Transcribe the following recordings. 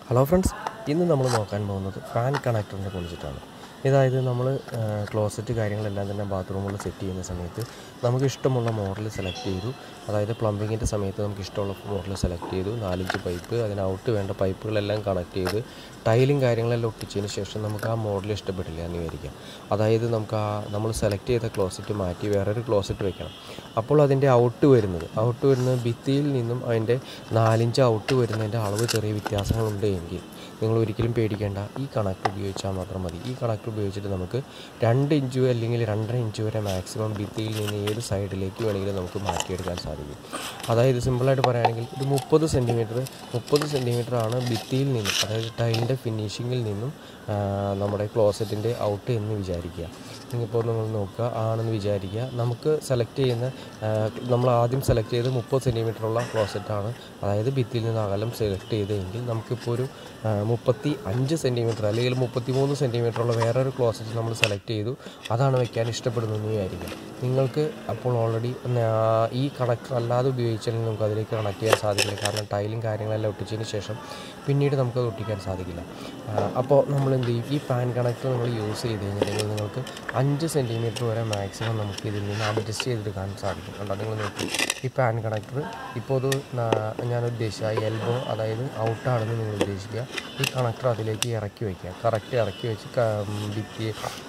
hello friends ഇന്ന് നമ്മൾ നോക്കാൻ പോകുന്നത് ഫാൻ കണക്ടറിനെ കുറിച്ചിട്ടാണ് അതായത് നമ്മൾ ക്ലോസറ്റ് കാര്യങ്ങളെല്ലാം തന്നെ ബാത്റൂമുകളിൽ സെറ്റ് ചെയ്യുന്ന സമയത്ത് നമുക്ക് ഇഷ്ടമുള്ള മോഡൽ സെലക്ട് ചെയ്തു അതായത് പ്ലംബിങ്ങിൻ്റെ സമയത്ത് നമുക്ക് ഇഷ്ടമുള്ള മോഡൽ സെലക്ട് ചെയ്തു നാലഞ്ച് പൈപ്പ് അതിനൗട്ട് വേണ്ട പൈപ്പുകളെല്ലാം കണക്ട് ചെയ്ത് ടൈലും കാര്യങ്ങളെല്ലാം ഒട്ടിച്ചതിന് ശേഷം നമുക്ക് ആ മോഡൽ ഇഷ്ടപ്പെട്ടില്ല എന്ന് വിചാരിക്കാം അതായത് നമുക്ക് ആ നമ്മൾ സെലക്ട് ചെയ്ത ക്ലോസറ്റ് മാറ്റി വേറൊരു ക്ലോസറ്റ് വെക്കണം അപ്പോൾ അതിൻ്റെ ഔട്ട് വരുന്നത് ഔട്ട് വരുന്നത് ഭിത്തിയിൽ നിന്നും അതിൻ്റെ നാലിഞ്ച് ഔട്ട് വരുന്നതിൻ്റെ അളവ് ചെറിയ വ്യത്യാസങ്ങളുണ്ട് എങ്കിൽ നിങ്ങൾ ഒരിക്കലും പേടിക്കേണ്ട ഈ കണക്ട് ഉപയോഗിച്ചാൽ മാത്രം മതി ഈ കണക്ട് ഉപയോഗിച്ചിട്ട് നമുക്ക് രണ്ട് ഇഞ്ച് അല്ലെങ്കിൽ രണ്ടര ഇഞ്ച് വരെ മാക്സിമം ഭിത്തിയിൽ നിന്ന് ഏത് സൈഡിലേക്ക് വേണമെങ്കിലും നമുക്ക് മാറ്റിയെടുക്കാൻ സാധിക്കും അതായത് സിമ്പിളായിട്ട് പറയുകയാണെങ്കിൽ ഒരു മുപ്പത് സെൻറ്റിമീറ്റർ മുപ്പത് സെൻറ്റിമീറ്റർ ആണ് ഭിത്തിയിൽ നിന്നും അതായത് ടൈലിൻ്റെ ഫിനിഷിങ്ങിൽ നിന്നും ആ, നമ്മുടെ ക്ലോസറ്റിൻ്റെ ഔട്ട് എന്ന് വിചാരിക്കുക ഇപ്പോൾ നിങ്ങൾ നോക്കുക ആണെന്ന് വിചാരിക്കുക നമുക്ക് സെലക്ട് ചെയ്യുന്ന ആ, നമ്മൾ ആദ്യം സെലക്ട് ചെയ്ത് മുപ്പത് സെൻറ്റിമീറ്ററുള്ള ക്ലോസറ്റാണ് അതായത് ഭിത്തിയിൽ നിന്ന് അകലം സെലക്ട് ചെയ്തെങ്കിൽ നമുക്കിപ്പോൾ ഒരു ആ, മുപ്പത്തി അഞ്ച് സെൻറ്റിമീറ്റർ അല്ലെങ്കിൽ മുപ്പത്തി മൂന്ന് സെൻറ്റിമീറ്ററുള്ള വേറൊരു ക്ലോസറ്റ് നമ്മൾ സെലക്ട് ചെയ്തു അതാണ് വെക്കാൻ ഇഷ്ടപ്പെടുന്നതെന്ന് വിചാരിക്കുക നിങ്ങൾക്ക് അപ്പോൾ ഓൾറെഡി ഈ കണക്ടർ അല്ലാതെ ഉപയോഗിച്ചാൽ നമുക്ക് അതിലേക്ക് കണക്ട് ചെയ്യാൻ സാധിക്കില്ല കാരണം ടൈലും കാര്യങ്ങളെല്ലാം ഒട്ടിച്ചതിന് ശേഷം പിന്നീട് നമുക്കത് ഒട്ടിക്കാൻ സാധിക്കില്ല ആ, അപ്പോൾ നമ്മൾ എന്ത് ചെയ്യും ഈ പാൻ കണക്ടർ നിങ്ങൾ യൂസ് ചെയ്ത് കഴിഞ്ഞിട്ടുണ്ടെങ്കിൽ നിങ്ങൾക്ക് അഞ്ച് സെൻറ്റിമീറ്റർ വരെ മാക്സിമം നമുക്ക് ഇതിൽ നിന്ന് അഡ്ജസ്റ്റ് ചെയ്തെടുക്കാൻ സാധിക്കും കണ്ടോ നിങ്ങൾ നോക്കി ഈ പാൻ കണക്ടർ ഇപ്പോൾ ഇത് നാ- ഞാൻ ഉദ്ദേശിച്ച എൽബോ അതായത് ഔട്ടാണെന്ന് നിങ്ങൾ ഉദ്ദേശിക്കുക ഈ കണക്ടർ അതിലേക്ക് ഇറക്കി വയ്ക്കുക കറക്റ്റ് ഇറക്കി വെച്ച് ക- ഭിത്തി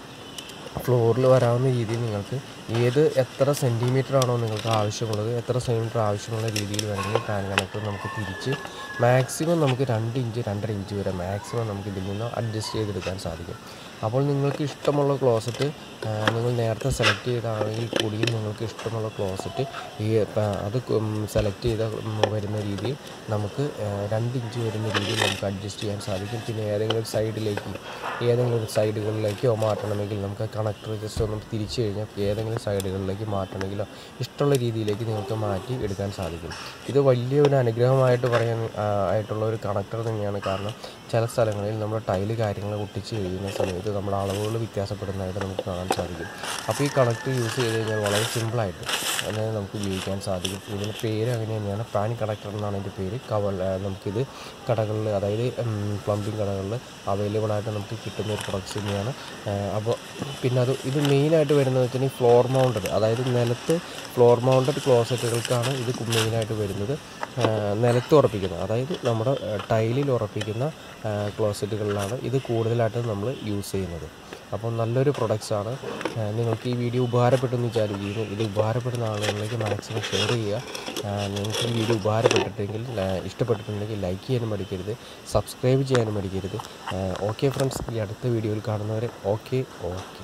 ഫ്ലോറിൽ വരാവുന്ന രീതിയിൽ നിങ്ങൾക്ക് ഏത് എത്ര സെൻറ്റിമീറ്റർ ആണോ നിങ്ങൾക്ക് ആവശ്യമുള്ളത് എത്ര സെൻറ്റിമീറ്റർ ആവശ്യമുള്ള രീതിയിൽ വേണമെങ്കിൽ പാൻ കണക്ടർ നമുക്ക് തിരിച്ച് മാക്സിമം നമുക്ക് രണ്ട് ഇഞ്ച് രണ്ടര ഇഞ്ച് വരെ മാക്സിമം നമുക്ക് ഇതിൽ നിന്ന് അഡ്ജസ്റ്റ് ചെയ്തെടുക്കാൻ സാധിക്കും അപ്പോൾ നിങ്ങൾക്ക് ഇഷ്ടമുള്ള ക്ലോസറ്റ് നിങ്ങൾ നേരത്തെ സെലക്ട് ചെയ്താണെങ്കിൽ കൂടിയും നിങ്ങൾക്ക് ഇഷ്ടമുള്ള ക്ലോസറ്റ് ഈ പ- അത് സെലക്ട് ചെയ്ത ഉം, വരുന്ന രീതിയിൽ നമുക്ക് ആ, രണ്ട് ഇഞ്ച് വരുന്ന രീതിയിൽ നമുക്ക് അഡ്ജസ്റ്റ് ചെയ്യാൻ സാധിക്കും പിന്നെ ഏതെങ്കിലും ഒരു സൈഡിലേക്ക് ഏതെങ്കിലും ഒരു സൈഡുകളിലേക്കോ മാറ്റണമെങ്കിൽ നമുക്ക് കണക്ടർ ജസ്റ്റ് ഒന്ന് തിരിച്ചു കഴിഞ്ഞാൽ ഏതെങ്കിലും സൈഡുകളിലേക്ക് മാറ്റണമെങ്കിലോ ഇഷ്ടമുള്ള രീതിയിലേക്ക് നിങ്ങൾക്ക് മാറ്റി എടുക്കാൻ സാധിക്കും ഇത് വലിയൊരു അനുഗ്രഹമായിട്ട് പറയാൻ ആ, ആയിട്ടുള്ള ഒരു കണക്ടർ തന്നെയാണ് കാരണം ചില സ്ഥലങ്ങളിൽ നമ്മൾ ടൈല് കാര്യങ്ങൾ ഒട്ടിച്ച് കഴിയുന്ന സമയത്ത് നമ്മുടെ അളവുകൾ വ്യത്യാസപ്പെടുന്നതായിട്ട് നമുക്ക് കാണാൻ സാധിക്കും അപ്പോൾ ഈ കണക്ടർ യൂസ് ചെയ്ത് കഴിഞ്ഞാൽ വളരെ സിമ്പിളായിട്ട് അങ്ങനെ നമുക്ക് ഉപയോഗിക്കാൻ സാധിക്കും ഇതിൻ്റെ പേര് അങ്ങനെ തന്നെയാണ് പാൻ കണക്ടർ എന്നാണ് ഇതിൻ്റെ പേര് കവൾ ആ, നമുക്കിത് കടകളിൽ അതായത് പ്ലംബിംഗ് കടകളിൽ അവൈലബിൾ ആയിട്ട് നമുക്ക് കിട്ടുന്ന ഒരു പ്രൊഡക്ട്സ് തന്നെയാണ് ആ, അപ്പോൾ പിന്നെ അത് ഇത് മെയിനായിട്ട് വരുന്നത് വെച്ചാൽ ഫ്ലോർ മൗണ്ടഡ് അതായത് നിലത്ത് ഫ്ലോർ മൗണ്ടഡ് ക്ലോസറ്റുകൾക്കാണ് ഇത് മെയിനായിട്ട് വരുന്നത് ആ, നിലത്ത് ഉറപ്പിക്കുന്നത് അതായത് നമ്മുടെ ആ, ടൈലിൽ ഉറപ്പിക്കുന്ന ആ, ക്ലോസറ്റുകളിലാണ് ഇത് കൂടുതലായിട്ട് നമ്മൾ യൂസ് ചെയ്യുന്നത് അപ്പോൾ നല്ലൊരു പ്രൊഡക്ട്സാണ് നിങ്ങൾക്ക് ഈ വീഡിയോ ഉപകാരപ്പെട്ടെന്ന് വിചാരിക്കുന്നു ഇത് ഉപകാരപ്പെടുന്ന ആളുകളിലേക്ക് മാക്സിമം ഷെയർ ചെയ്യുക ആ, നിങ്ങൾക്ക് ഈ വീഡിയോ ഉപകാരപ്പെട്ടിട്ടെങ്കിൽ ആ, ഇഷ്ടപ്പെട്ടിട്ടുണ്ടെങ്കിൽ ലൈക്ക് ചെയ്യാനും മടിക്കരുത് സബ്സ്ക്രൈബ് ചെയ്യാനും മടിക്കരുത് ഓക്കെ ഫ്രണ്ട്സ് ഈ അടുത്ത വീഡിയോയിൽ കാണുന്നവരെ ഓക്കെ ഓക്കെ